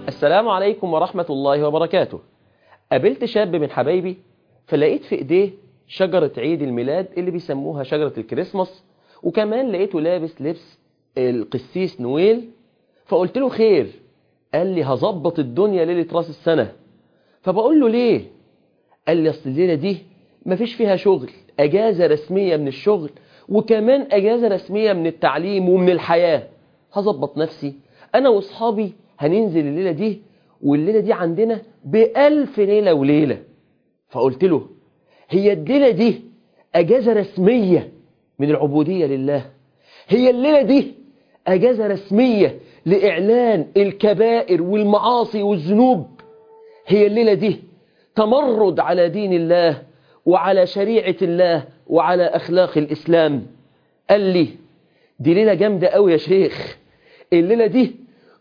السلام عليكم ورحمة الله وبركاته قابلت شاب من حبايبي فلقيت في ايديه شجرة عيد الميلاد اللي بيسموها شجرة الكريسماس وكمان لقيته لابس لبس القسيس نويل فقلت له خير قال لي هظبط الدنيا ليلة راس السنة فبقول له ليه قال لي اصل الليلة دي مفيش فيها شغل اجازة رسمية من الشغل وكمان اجازة رسمية من التعليم ومن الحياة هظبط نفسي انا واصحابي هننزل الليلة دي والليلة دي عندنا بألف ليلة وليلة فقلت له هي الليلة دي أجازة رسمية من العبودية لله هي الليلة دي أجازة رسمية لإعلان الكبائر والمعاصي والذنوب هي الليلة دي تمرد على دين الله وعلى شريعة الله وعلى أخلاق الإسلام قال لي دي ليلة جامدة قوي يا شيخ الليلة دي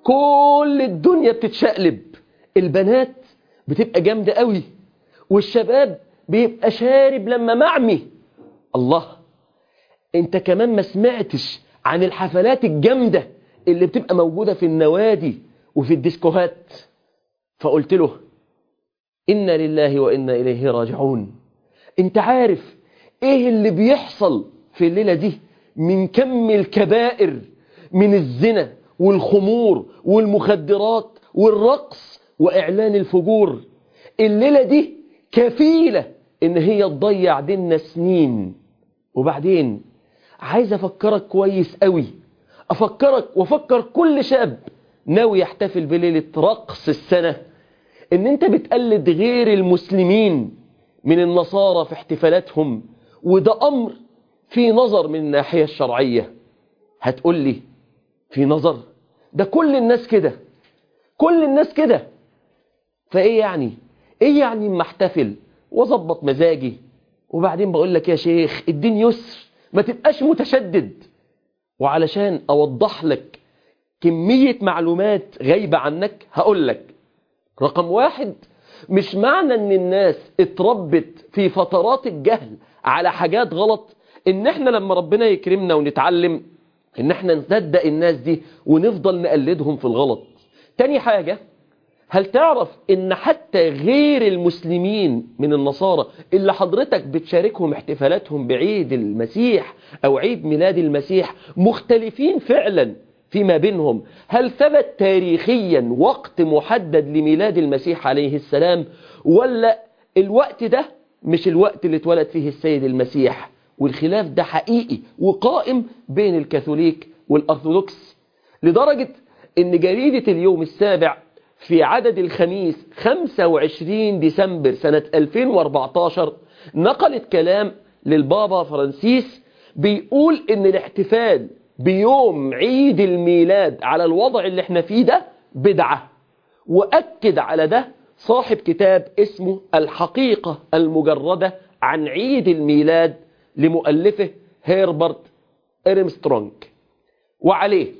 كل الدنيا بتتشقلب البنات بتبقى جامدة قوي والشباب بيبقى شارب لما معمي الله انت كمان ما سمعتش عن الحفلات الجامدة اللي بتبقى موجودة في النوادي وفي الديسكوهات فقلت له إنا لله وإنا إليه راجعون انت عارف ايه اللي بيحصل في الليلة دي من كم الكبائر من الزنا والخمور والمخدرات والرقص وإعلان الفجور الليلة دي كفيلة إن هي تضيع ديننا سنين وبعدين عايز أفكرك كويس قوي أفكرك وأفكر كل شاب ناوي يحتفل بليلة رقص السنة إن أنت بتقلد غير المسلمين من النصارى في احتفالاتهم وده أمر في نظر من الناحية الشرعية هتقول لي في نظر ده كل الناس كده كل الناس كده فايه يعني ايه يعني اما احتفل واظبط مزاجي وبعدين بقول لك يا شيخ الدين يسر ما تبقاش متشدد وعلشان اوضح لك كمية معلومات غايبة عنك هقول لك رقم واحد مش معنى ان الناس اتربت في فترات الجهل على حاجات غلط ان احنا لما ربنا يكرمنا ونتعلم ان احنا نصدق الناس دي ونفضل نقلدهم في الغلط تاني حاجة هل تعرف ان حتى غير المسلمين من النصارى اللي حضرتك بتشاركهم احتفالاتهم بعيد المسيح او عيد ميلاد المسيح مختلفين فعلا فيما بينهم هل ثبت تاريخيا وقت محدد لميلاد المسيح عليه السلام ولا الوقت ده مش الوقت اللي اتولد فيه السيد المسيح والخلاف ده حقيقي وقائم بين الكاثوليك والأرثوذكس لدرجة ان جريدة اليوم السابع في عدد الخميس 25 ديسمبر سنة 2014 نقلت كلام للبابا فرانسيس بيقول ان الاحتفال بيوم عيد الميلاد على الوضع اللي احنا فيه ده بدعة وأكد على ده صاحب كتاب اسمه الحقيقة المجردة عن عيد الميلاد لمؤلفه هيربرت إرمسترونج وعليه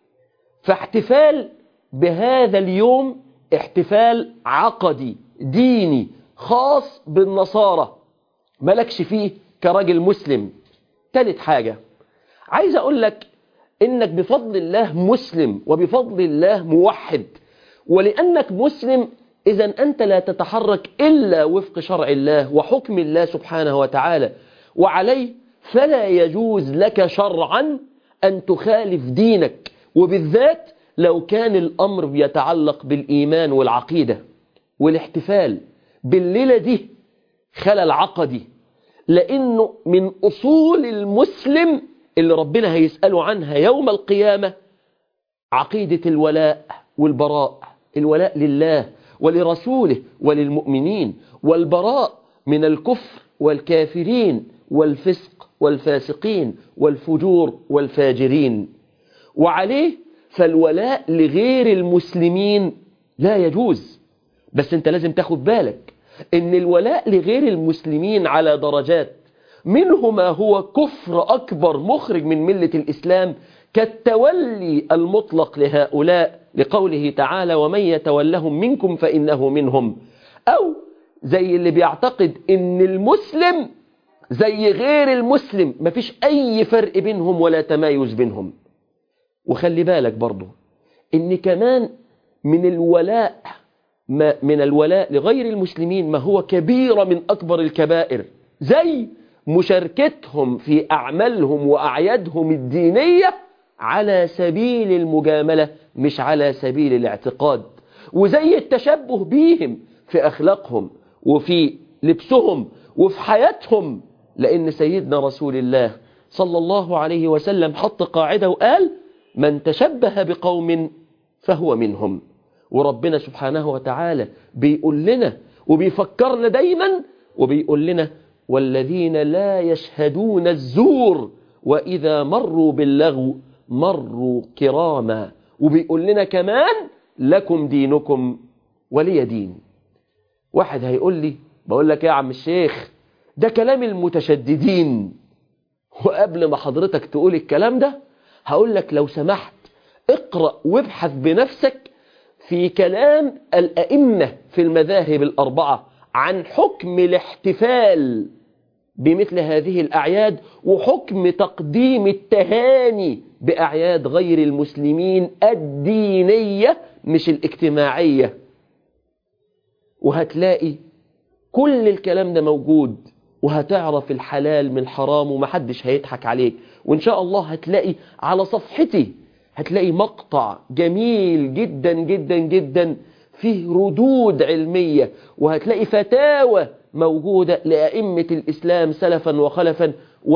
فاحتفال بهذا اليوم احتفال عقدي ديني خاص بالنصارى ملكش فيه كراجل مسلم تالت حاجة عايز أقول لك إنك بفضل الله مسلم وبفضل الله موحد ولأنك مسلم إذا أنت لا تتحرك إلا وفق شرع الله وحكم الله سبحانه وتعالى وعليه فلا يجوز لك شرعا أن تخالف دينك وبالذات لو كان الأمر بيتعلق بالإيمان والعقيدة والاحتفال بالليلة دي خلل عقدي لأنه من أصول المسلم اللي ربنا هيسأله عنها يوم القيامة عقيدة الولاء والبراء الولاء لله ولرسوله وللمؤمنين والبراء من الكفر والكافرين والفسق والفاسقين والفجور والفاجرين وعليه فالولاء لغير المسلمين لا يجوز بس انت لازم تاخد بالك ان الولاء لغير المسلمين على درجات منه ما هو كفر أكبر مخرج من ملة الإسلام كالتولي المطلق لهؤلاء لقوله تعالى ومن يتولهم منكم فإنه منهم أو زي اللي بيعتقد ان المسلم زي غير المسلم مفيش أي فرق بينهم ولا تمايز بينهم وخلي بالك برضو ان كمان من الولاء ما من الولاء لغير المسلمين ما هو كبيرة من أكبر الكبائر زي مشاركتهم في أعمالهم وأعيادهم الدينية على سبيل المجاملة مش على سبيل الاعتقاد وزي التشبه بيهم في أخلاقهم وفي لبسهم وفي حياتهم لأن سيدنا رسول الله صلى الله عليه وسلم حط قاعدة وقال من تشبه بقوم فهو منهم وربنا سبحانه وتعالى بيقول لنا وبيفكرنا دايما وبيقول لنا والذين لا يشهدون الزور وإذا مروا باللغو مروا كراما وبيقول لنا كمان لكم دينكم ولي دين واحد هيقول لي بقول لك يا عم الشيخ ده كلام المتشددين وقبل ما حضرتك تقول الكلام ده هقول لك لو سمحت اقرأ وابحث بنفسك في كلام الأئمة في المذاهب الأربعة عن حكم الاحتفال بمثل هذه الأعياد وحكم تقديم التهاني بأعياد غير المسلمين الدينية مش الاجتماعية وهتلاقي كل الكلام ده موجود وهتعرف الحلال من الحرام ومحدش هيضحك عليك وإن شاء الله هتلاقي على صفحتي هتلاقي مقطع جميل جدا جدا جدا فيه ردود علمية وهتلاقي فتاوى موجودة لأئمة الإسلام سلفا وخلفا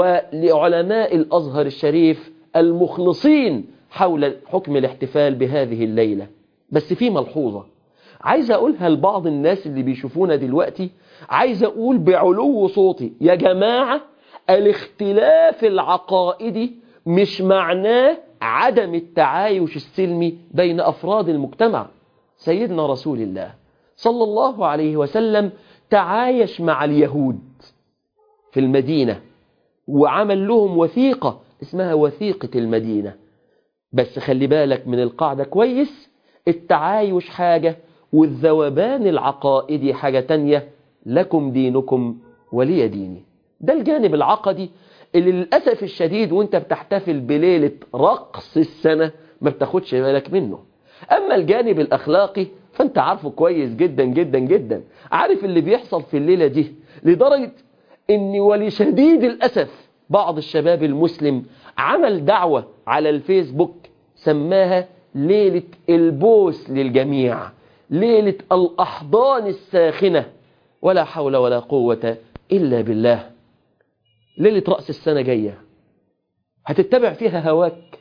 ولعلماء الأزهر الشريف المخلصين حول حكم الاحتفال بهذه الليلة بس في ملحوظة عايز أقولها لبعض الناس اللي بيشوفونا دلوقتي عايز أقول بعلو صوتي يا جماعة الاختلاف العقائدي مش معناه عدم التعايش السلمي بين أفراد المجتمع سيدنا رسول الله صلى الله عليه وسلم تعايش مع اليهود في المدينة وعمل لهم وثيقة اسمها وثيقة المدينة بس خلي بالك من القاعدة كويس التعايش حاجة والذوبان العقائدي حاجة تانية لكم دينكم ولي ديني ده الجانب العقدي اللي للأسف الشديد وانت بتحتفل بليلة رقص السنة ما بتاخدش بالك منه أما الجانب الأخلاقي فانت عارفه كويس جدا جدا جدا عارف اللي بيحصل في الليلة دي لدرجة ان ولشديد الأسف بعض الشباب المسلم عمل دعوة على الفيسبوك سماها ليلة البوس للجميع ليلة الأحضان الساخنة ولا حول ولا قوة إلا بالله ليلة رأس السنة جاية هتتبع فيها هواك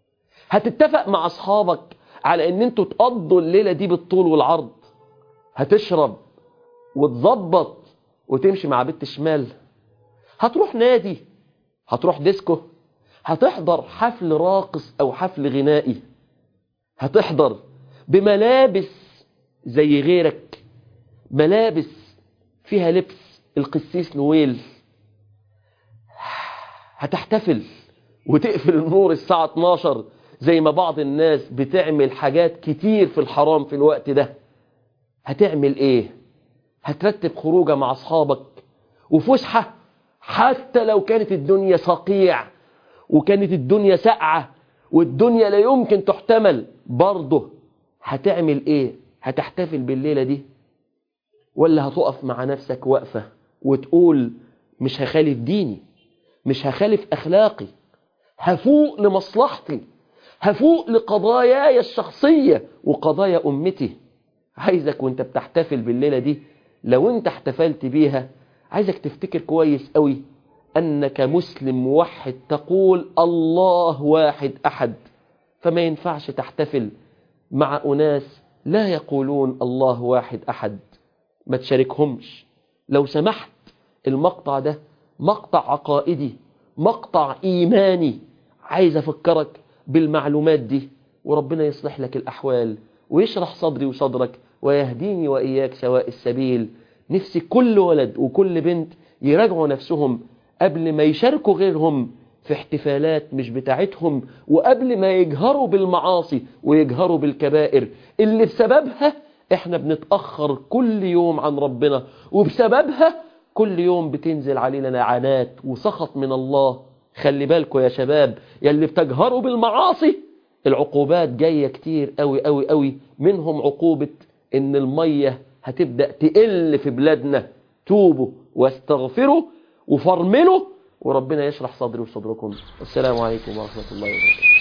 هتتفق مع أصحابك على ان انتوا تقضوا الليلة دي بالطول والعرض هتشرب وتظبط وتمشي مع بنت شمال هتروح نادي هتروح ديسكو هتحضر حفل راقص او حفل غنائي هتحضر بملابس زي غيرك ملابس فيها لبس القسيس نويل هتحتفل وتقفل النور الساعة 12 زي ما بعض الناس بتعمل حاجات كتير في الحرام في الوقت ده هتعمل ايه هترتب خروجه مع اصحابك وفسحة حتى لو كانت الدنيا صقيع وكانت الدنيا ساقعة والدنيا لا يمكن تحتمل برضه هتعمل ايه هتحتفل بالليلة دي ولا هتقف مع نفسك وقفة وتقول مش هخالف ديني مش هخالف أخلاقي هفوق لمصلحتي هفوق لقضاياي الشخصية وقضايا أمتي عايزك وانت بتحتفل بالليلة دي لو انت احتفلت بيها عايزك تفتكر كويس قوي أنك مسلم موحد تقول الله واحد أحد فما ينفعش تحتفل مع أناس لا يقولون الله واحد أحد ما تشاركهمش لو سمحت المقطع ده مقطع عقائدي مقطع إيماني عايز أفكرك بالمعلومات دي وربنا يصلح لك الأحوال ويشرح صدري وصدرك ويهديني وإياك سواء السبيل نفسي كل ولد وكل بنت يراجعوا نفسهم قبل ما يشاركوا غيرهم في احتفالات مش بتاعتهم وقبل ما يجهروا بالمعاصي ويجهروا بالكبائر اللي بسببها احنا بنتأخر كل يوم عن ربنا وبسببها كل يوم بتنزل علينا لعنات وسخط من الله خلي بالكم يا شباب يلي بتجهروا بالمعاصي العقوبات جاية كتير قوي قوي قوي منهم عقوبة ان المية هتبدأ تقل في بلادنا توبوا واستغفروا وفرملوا وربنا يشرح صدري وصدركم السلام عليكم ورحمة الله وبركاته